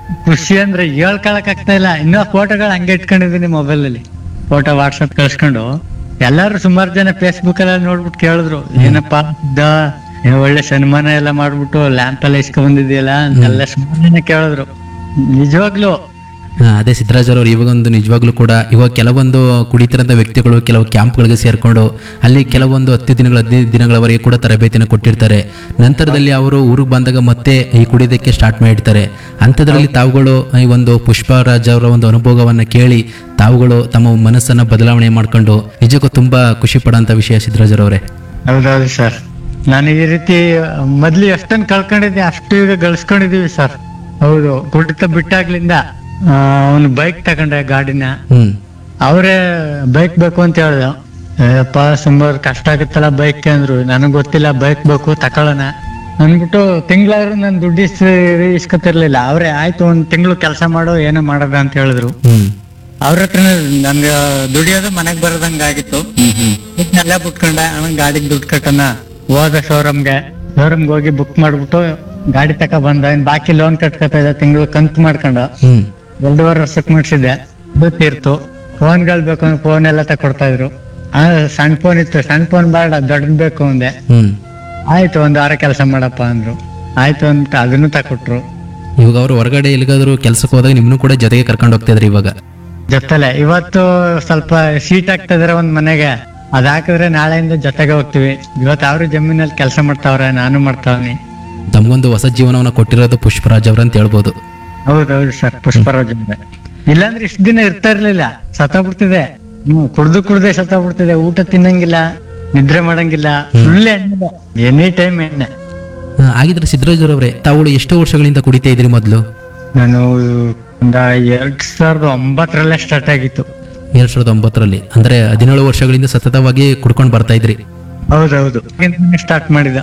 ಖುಷಿ ಅಂದ್ರೆ ಹೇಳ್ಕೊಳಕ್ ಆಗ್ತಾ ಇಲ್ಲ ಇನ್ನೂ ಫೋಟೋಗಳು ಹಂಗೆ ಇಟ್ಕೊಂಡಿದೀನಿ ಮೊಬೈಲ್ ಅಲ್ಲಿ ಫೋಟೋ ವಾಟ್ಸಪ್ ಕಳ್ಸ್ಕೊಂಡು ಎಲ್ಲಾರು ಸುಮಾರು ಜನ ಫೇಸ್ಬುಕ್ ಎಲ್ಲ ನೋಡ್ಬಿಟ್ಟು ಕೇಳಿದ್ರು ಏನಪ್ಪಾ ಇದ ಏನ್ ಒಳ್ಳೆ ಸನ್ಮಾನ ಎಲ್ಲ ಮಾಡ್ಬಿಟ್ಟು ಲ್ಯಾಂಪ್ ಎಲ್ಲ ಇಸ್ಕೊಂಡ್ ಬಂದಿದ್ಯಲ್ಲ ಅಂತೆಲ್ಲ ಸುಮಾರು ಜನ ಕೇಳಿದ್ರು ನಿಜವಾಗ್ಲು ಹಾ, ಅದೇ ಸಿದ್ದರಾಜರವ್ರು ಇವಾಗೊಂದು ನಿಜವಾಗ್ಲೂ ಕೂಡ ಇವಾಗ ಕೆಲವೊಂದು ಕುಡಿತಿರಂತ ವ್ಯಕ್ತಿಗಳು ಕೆಲವು ಕ್ಯಾಂಪ್ಗಳಿಗೆ ಸೇರ್ಕೊಂಡು ಅಲ್ಲಿ ಕೆಲವೊಂದು ಹತ್ತು ದಿನಗಳ ಹದಿನೈದು ದಿನಗಳವರೆಗೆ ಕೂಡ ತರಬೇತಿಯನ್ನು ಕೊಟ್ಟಿರ್ತಾರೆ ನಂತರದಲ್ಲಿ ಅವರು ಊರಿಗೆ ಬಂದಾಗ ಮತ್ತೆ ಈ ಕುಡಿಯೋದಕ್ಕೆ ಸ್ಟಾರ್ಟ್ ಮಾಡಿರ್ತಾರೆ ಅಂಥದ್ರಲ್ಲಿ ತಾವುಗಳು ಈ ಒಂದು ಪುಷ್ಪರಾಜ್ ಅವರ ಒಂದು ಅನುಭವವನ್ನು ಕೇಳಿ ತಾವುಗಳು ತಮ್ಮ ಮನಸ್ಸನ್ನು ಬದಲಾವಣೆ ಮಾಡ್ಕೊಂಡು ನಿಜಕ್ಕೂ ತುಂಬಾ ಖುಷಿ ಪಡೋಂಥ ವಿಷಯ ಸಿದ್ದರಾಜರವರೇ ಹೌದೌದು ಸರ್ ನಾನು ಈ ರೀತಿ ಮೊದ್ಲು ಎಷ್ಟೊಂದು ಕಳ್ಕೊಂಡಿದ್ದೆ ಅಷ್ಟು ಈಗ ಗಳಿಸ್ಕೊಂಡಿದೀವಿ ಸರ್ ಹೌದು ಕುಡಿತ ಬಿಟ್ಟಾಗ್ಲಿಂದ ಅವನು ಬೈಕ್ ತಗೊಂಡೆ ಗಾಡಿನ ಹ್ಮ್ ಅವರೇ ಬೈಕ್ ಬೇಕು ಅಂತ ಹೇಳ್ದ ಅಪ್ಪ ಸುಮಾರು ಕಷ್ಟ ಆಗುತ್ತಲ್ಲ ಬೈಕ್ ಅಂದ್ರು ನನಗ್ ಗೊತ್ತಿಲ್ಲ ಬೈಕ್ ಬೇಕು ತಕೊಳ್ಳೋಣ ಅಂದ್ಬಿಟ್ಟು ತಿಂಗಳಾದ್ರು ನಾನು ದುಡ್ಡು ಇಸ್ ಇಸ್ಕೊತಿರ್ಲಿಲ್ಲ ಅವ್ರೆ ಆಯ್ತು ಒಂದ್ ತಿಂಗಳು ಕೆಲಸ ಮಾಡು ಏನೋ ಮಾಡೋದ ಅಂತ ಹೇಳಿದ್ರು ಹ್ಮ್ ಅವ್ರ ಹತ್ರ ನನ್ಗೆ ದುಡಿಯೋದು ಮನೆಗ್ ಬರೋದಂಗ ಆಗಿತ್ತು ಹ್ಮ್ ಹ್ಮ್ ಎಲ್ಲ ಬಿಟ್ಕೊಂಡ ಅವನ್ ಗಾಡಿಗೆ ದುಡ್ಡು ಕಟ್ಟನ ಹೋದ ಶೋರೂಮ್ಗೆ ಶೋರೂಮ್ಗೆ ಹೋಗಿ ಬುಕ್ ಮಾಡ್ಬಿಟ್ಟು ಗಾಡಿ ತಕ ಬಂದ ಇನ್ ಬಾಕಿ ಲೋನ್ ಕಟ್ಕೊತಾ ಇದ್ದ ತಿಂಗಳು ಕಂತು ಮಾಡ್ಕೊಂಡ ಹ್ಮ್ ಎರಡೂವರೆ ವರ್ಷಕ್ಕೆ ಮುಗಿಸಿದ್ದೆ ಅದು ತೀರ್ತು ಫೋನ್ಗಳು ಬೇಕು ಅಂದ್ರೆ ಫೋನ್ ಎಲ್ಲ ತಕೊಡ್ತಾ ಇದ್ರು ಆ ಸಣ್ಣ ಫೋನ್ ಇತ್ತು ಸಣ್ಣ ಫೋನ್ ಬೇಡ ದೊಡ್ಡದ್ ಬೇಕು ಅಂದೆ ಹ್ಮ್ ಆಯ್ತು ಒಂದ್ ವಾರ ಕೆಲಸ ಮಾಡಪ್ಪ ಅಂದ್ರು ಆಯ್ತು ಅಂತ ಅದನ್ನು ತಕೊಟ್ರು ಇವಾಗ ಅವರು ಹೊರಗಡೆ ಎಲ್ಲಿಗಾದ್ರೂ ಕೆಲ್ಸಕ್ಕೆ ಹೋದಾಗ ನಿಮ್ಮನ್ನು ಕೂಡ ಜೊತೆಗೆ ಕರ್ಕೊಂಡು ಹೋಗ್ತಾ ಇದ್ರಿ ಇವಾಗ ಜೊತೆಲೆ ಇವತ್ತು ಸ್ವಲ್ಪ ಸೀಟ್ ಆಗ್ತಾ ಇದಾರೆ ಒಂದ್ ಮನೆಗೆ ಅದ್ ಹಾಕಿದ್ರೆ ನಾಳೆಯಿಂದ ಜೊತೆಗೆ ಹೋಗ್ತಿವಿ ಇವತ್ತು ಅವ್ರು ಜಮೀನಲ್ಲಿ ಕೆಲಸ ಮಾಡ್ತಾವ್ರೆ ನಾನು ಮಾಡ್ತಾವ್ನಿ ತಮಗೊಂದು ಹೊಸ ಜೀವನವನ್ನು ಕೊಟ್ಟಿರೋದು ಪುಷ್ಪರಾಜ್ ಅವ್ರು ಅಂತ ಹೇಳ್ಬೋದು ಹೌದೌದು ಸರ್ ಪುಷ್ಪರಾಜ್ ಅವ್ರೆ. ಇಲ್ಲಾಂದ್ರೆ ಇಷ್ಟ ದಿನ ಇರ್ತಾ ಇರ್ಲಿಲ್ಲ ಸತ್ತೋಗ್ಬಿಡ್ತಿದೆ ಹ್ಮ್ ಕುಡ್ದು ಕುಡ್ದೆ ಸತ್ತೋಗ್ಬಿಡ್ತಿದೆ ಊಟ ತಿನ್ನಂಗಿಲ್ಲ ನಿದ್ರೆ ಮಾಡಂಗಿಲ್ಲ ಫುಲ್ ಎಣ್ಣೆ ಎನಿ ಟೈಮ್ ಎಣ್ಣೆ ಆ, ಹಾಗಿದ್ರೆ ಸಿದ್ದರಾಜರವ್ರೆ ತಾವುಗಳು ಎಷ್ಟು ವರ್ಷಗಳಿಂದ ಕುಡಿತಾ ಇದ್ರಿ ಮೊದಲು ನಾನು ಒಂದ ಎರಡ್ ಸಾವಿರದ ಒಂಬತ್ತರಲ್ಲೇ ಸ್ಟಾರ್ಟ್ ಆಗಿತ್ತು ಎರಡ್ ಸಾವಿರದ ಒಂಬತ್ತರಲ್ಲಿ ಅಂದ್ರೆ ಹದಿನೇಳು ವರ್ಷಗಳಿಂದ ಸತತವಾಗಿ ಕುಡ್ಕೊಂಡು ಬರ್ತಾ ಇದ್ರಿ ಹೌದೌದು ಸ್ಟಾರ್ಟ್ ಮಾಡಿದ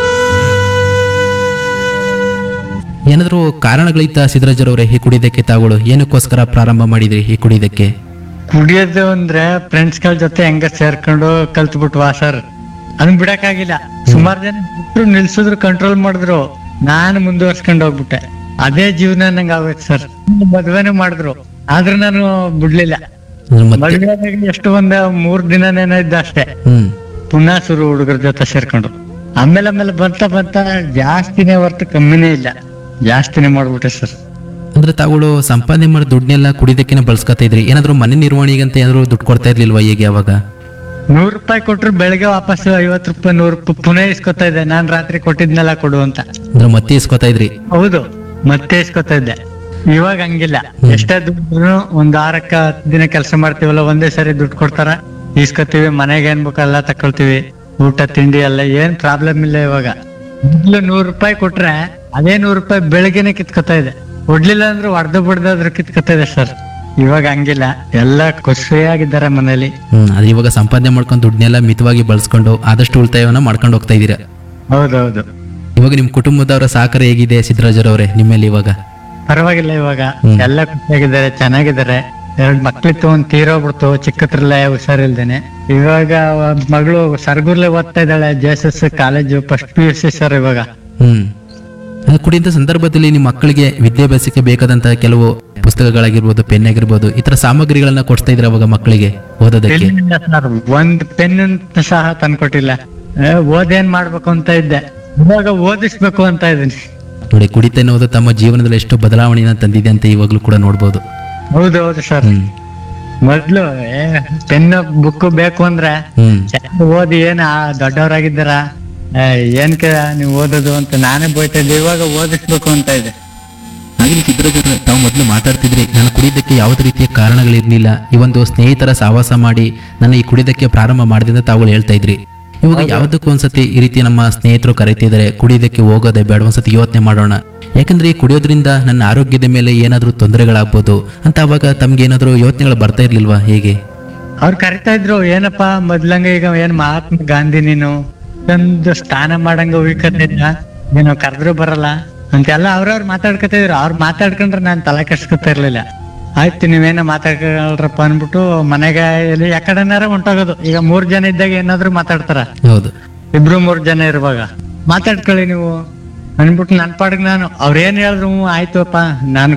ಏನಾದರೂ ಕಾರಣಗಳಿತ್ತ ಸಿದ್ದರಾಜರವ್ರೆ ಈ ಕುಡಿಯೋದಕ್ಕೆ ತಾವುಗಳು ಏನಕ್ಕೋಸ್ಕರ ಪ್ರಾರಂಭ ಮಾಡಿದ್ರಿ ಈ ಕುಡಿಯೋದಕ್ಕೆ ಕುಡಿಯೋದು ಅಂದ್ರೆ ಫ್ರೆಂಡ್ಸ್ ಗಳ ಜೊತೆ ಹೆಂಗ ಸೇರ್ಕೊಂಡು ಕಲ್ತ್ಬಿಟ್ವಾ ಸರ್ ಅದನ್ನ ಬಿಡಕ್ಕಾಗಿಲ್ಲ ಸುಮಾರು ಜನ ಬಿಟ್ರು ನಿಲ್ಸಿದ್ರು ಕಂಟ್ರೋಲ್ ಮಾಡಿದ್ರು ನಾನು ಮುಂದುವರ್ಸ್ಕೊಂಡು ಹೋಗ್ಬಿಟ್ಟೆ ಅದೇ ಜೀವನ ನಂಗೆ ಆಗೋಯ್ತು ಸರ್ ಮದ್ವೆನೂ ಮಾಡಿದ್ರು ಆದ್ರೆ ನಾನು ಬಿಡ್ಲಿಲ್ಲ ಅಂದ್ರೆ ಮತ್ತೆ ಮದ್ವೆಗೆ ಎಷ್ಟು ಒಂದ ಮೂರ್ ದಿನನೇನೋ ಇದ್ದ ಅಷ್ಟೇ ಹ್ಮ್ ಪುನಃ ಶುರು ಹುಡುಗರ ಜೊತೆ ಸೇರ್ಕೊಂಡು ಆಮೇಲೆ ಆಮೇಲೆ ಬಂತ ಬಂತ ಜಾಸ್ತಿನೇ ಹೊರ್ತು ಕಮ್ಮಿನೇ ಇಲ್ಲ ಜಾಸ್ತಿನೇ ಮಾಡ್ಬಿಟ್ಟೆ ಸರ್ ಅಂದ್ರೆ ತಾವುಗಳು ಸಂಪಾದನೆ ಮಾಡಿ ದುಡ್ಡನ್ನೆಲ್ಲ ಕುಡಿಯೋದಕ್ಕೆ ಬಳಸ್ಕೊತಾ ಇದ್ರಿ ಏನಾದ್ರು ಮನೆ ನಿರ್ವಹಣೆಗೆ ಅಂತ ಏನಾದ್ರು ದುಡ್ಡು ಕೊಡ್ತಾ ಇರ್ಲಿಲ್ವಾ ಹೇಗೆ ಅವಾಗ ನೂರ್ ರೂಪಾಯಿ ಕೊಟ್ರು ಬೆಳಗ್ಗೆ ವಾಪಸ್ ಐವತ್ ರೂಪಾಯಿ ನೂರ್ ರೂಪಾಯಿ ಪುನಃ ಇಸ್ಕೊತಾ ಇದ್ದೆ ನಾನ್ ರಾತ್ರಿ ಕೊಟ್ಟಿದ್ನೆಲ್ಲ ಕೊಡು ಅಂತ ಅಂದ್ರೆ ಮತ್ತೆ ಇಸ್ಕೊತಾ ಇದ್ರಿ ಹೌದು ಮತ್ತೆ ಇಸ್ಕೊತಾ ಇದ್ದೆ ಇವಾಗ ಹಂಗಿಲ್ಲ ಎಷ್ಟೇ ದುಡ್ಡು ಒಂದ್ ವಾರಕ್ಕ ಹತ್ತು ದಿನ ಕೆಲಸ ಮಾಡ್ತೀವಲ್ಲ ಒಂದೇ ಸರಿ ದುಡ್ಡು ಕೊಡ್ತಾರ ಇಸ್ಕೊತೀವಿ ಮನೆಗೆ ಏನ್ ಬೇಕೋ ಎಲ್ಲ ತಕೊಳ್ತೀವಿ ಊಟ ತಿಂಡಿ ಎಲ್ಲ ಏನ್ ಪ್ರಾಬ್ಲಮ್ ಇಲ್ಲ ಇವಾಗ ಮೊದ್ಲು ನೂರ್ ರೂಪಾಯಿ ಕೊಟ್ರೆ ಅದೇ ನೂರ್ ರೂಪಾಯಿ ಬೆಳಗ್ಗೆನೆ ಕಿತ್ಕೊತಾ ಇದೆ ಕೊಡ್ಲಿಲ್ಲ ಅಂದ್ರೆ ಹೊಡೆದು ಬಿಡ್ದಾದ್ರು ಕಿತ್ಕೊತಾ ಇದೆ ಸರ್ ಇವಾಗ ಹಂಗಿಲ್ಲ ಎಲ್ಲ ಖುಷಿಯಾಗಿದ್ದಾರೆ ಮನೇಲಿ ಹ್ಮ್ ಅದು ಇವಾಗ ಸಂಪಾದನೆ ಮಾಡ್ಕೊಂಡು ದುಡ್ಡನ್ನೆಲ್ಲ ಮಿತವಾಗಿ ಬಳಸ್ಕೊಂಡು ಆದಷ್ಟು ಉಳಿತಾಯವನ್ನ ಮಾಡ್ಕೊಂಡು ಹೋಗ್ತಾ ಇದ್ದೀರಾ ಹೌದೌದು ಇವಾಗ ನಿಮ್ ಕುಟುಂಬದವರ ಸಹಕಾರ ಹೇಗಿದೆ ಸಿದ್ದರಾಜರವ್ರೆ ನಿಮ್ಮಲ್ಲಿ ಇವಾಗ ಪರವಾಗಿಲ್ಲ ಇವಾಗ ಹ್ಮ್. ಎಲ್ಲ ಖುಷಿಯಾಗಿದ್ದಾರೆ ಚೆನ್ನಾಗಿದ್ದಾರೆ ಎರಡ್ ಮಕ್ಳಿತ್ತು ಒಂದ್ ತೀರೋಗ್ಬಿಡ್ತು ಚಿಕ್ಕತ್ರಲ್ಲೇ ಹುಷಾರಿಲ್ದೇನೆ ಇವಾಗ ಒಬ್ಬ ಮಗಳು ಸರ್ಗೂರ್ಲೆ ಓದ್ತಾ ಇದ್ದಾಳೆ J S S college first P U C sir ಇವಾಗ ಹ್ಮ್ ಅದು ಕುಡಿಯಂತ ಸಂದರ್ಭದಲ್ಲಿ ನಿಮ್ಮ ಮಕ್ಕಳಿಗೆ ವಿದ್ಯಾಭ್ಯಾಸಕ್ಕೆ ಬೇಕಾದಂತಹ ಕೆಲವು ಪುಸ್ತಕಗಳಾಗಿರ್ಬೋದು ಪೆನ್ ಆಗಿರ್ಬೋದು ಈ ತರ ಸಾಮಗ್ರಿಗಳನ್ನ ಕೊಡ್ತಾ ಇದ್ರೆ ಅವಾಗ ಮಕ್ಕಳಿಗೆ ಓದೋದಕ್ಕೆ ಎಲ್ಲಿಂದ ಸರ್ ಒಂದ್ ಪೆನ್ ಸಹ ತಂದ್ಕೊಟ್ಟಿಲ್ಲ ಏ, ಓದೇನ್ ಮಾಡ್ಬೇಕು ಅಂತ ಇದ್ದೆ ಇವಾಗ ಓದಿಸ್ಬೇಕು ಅಂತ ಇದೀನಿ ನೋಡಿ ಕುಡಿತ ಅನ್ನೋದು ತಮ್ಮ ಜೀವನದಲ್ಲಿ ಎಷ್ಟು ಬದಲಾವಣೆಯನ್ನ ತಂದಿದೆ ಅಂತ ಇವಾಗ್ಲೂ ಕೂಡ ನೋಡ್ಬೋದು ಹೌದು ಹೌದು ಸರ್ ಹ್ಮ್ ಮೊದ್ಲು ಪೆನ್ ಬುಕ್ ಬೇಕು ಅಂದ್ರೆ ಹ್ಮ್ ಚೆನ್ನಾಗಿ ಓದಿ ಏನ ದೊಡ್ಡವರಾಗಿದ್ದಾರ ಏನ್ಕೆ ನೀವು ಓದೋದು ಅಂತ ನಾನೇ ಬೈತಾ ಇದ್ದೆ ಇವಾಗ ಓದಿಸ್ಬೇಕು ಅಂತ ಇದೆ ಹಾಗೆ ಸಿದ್ದರಾಜರು ತಾವು ಮೊದಲು ಮಾತಾಡ್ತಿದ್ರಿ ನಾನು ಕುಡಿಯೋದಕ್ಕೆ ಯಾವುದೇ ರೀತಿಯ ಕಾರಣಗಳಿರ್ಲಿಲ್ಲ ಈ ಒಂದು ಸ್ನೇಹಿತರ ಸಹವಾಸ ಮಾಡಿ ನಾನು ಈ ಕುಡಿಯೋದಕ್ಕೆ ಪ್ರಾರಂಭ ಮಾಡಿದೆ ಅಂತ ತಾವುಗಳು ಹೇಳ್ತಾ ಇದ್ರಿ ಇವಾಗ ಯಾವುದಕ್ಕೂ ಒಂದ್ಸತಿ ಈ ರೀತಿ ನಮ್ಮ ಸ್ನೇಹಿತರು ಕರೀತಿದ್ದಾರೆ ಕುಡಿಯೋದಕ್ಕೆ ಹೋಗೋದೆ ಬೇಡ ಒಂದ್ಸತಿ ಯೋಚನೆ ಮಾಡೋಣ ಯಾಕಂದ್ರೆ ಈ ಕುಡಿಯೋದ್ರಿಂದ ನನ್ನ ಆರೋಗ್ಯದ ಮೇಲೆ ಏನಾದರೂ ತೊಂದರೆಗಳಾಗ್ಬೋದು ಅಂತ ಅವಾಗ ತಮ್ಗೆ ಏನಾದರೂ ಯೋಚನೆಗಳು ಬರ್ತಾ ಇರ್ಲಿಲ್ವಾ ಹೇಗೆ ಅವ್ರು ಕರಿತಾ ಇದ್ರು ಏನಪ್ಪ ಮೊದ್ಲಂಗ ಈಗ ಏನ್ ಮಹಾತ್ಮ ಗಾಂಧಿ ನೀನು ಒಂದು ಸ್ಥಾನ ಮಾಡಂಗ ಉಳ್ಕತ್ತಿದ್ದ ನೀನು ಕರೆದ್ರು ಬರಲ್ಲ ಅಂತೆಲ್ಲ ಅವ್ರವ್ರು ಮಾತಾಡ್ಕೊತಾ ಇದ್ರು ಅವ್ರು ಮಾತಾಡ್ಕೊಂಡ್ರೆ ನಾನ್ ತಲೆ ಕೆಡ್ಸ್ಕೊತಾ ಇರ್ಲಿಲ್ಲ ಆಯ್ತು ನೀವೇನೋ ಮಾತಾಡ್ಕೊಳ್ರಪ್ಪ ಅನ್ಬಿಟ್ಟು ಮನೆಗೆ ಎಲ್ಲಿ ಯಾಕಡೆನಾರ ಹೊಂಟೋಗೋದು ಈಗ ಮೂರ್ ಜನ ಇದ್ದಾಗ ಏನಾದ್ರು ಮಾತಾಡ್ತಾರ ಹೌದು ಇಬ್ರು ಮೂರ್ ಜನ ಇರುವಾಗ ಮಾತಾಡ್ಕೊಳ್ಳಿ ನೀವು ಅನ್ಬಿಟ್ಟು ನನ್ ಪಾಡಿಗೆ ನಾನು ಅವ್ರ ಏನ್ ಹೇಳಿದ್ರು ಹ್ಞೂ ಆಯ್ತು ಅಪ್ಪ ನಾನು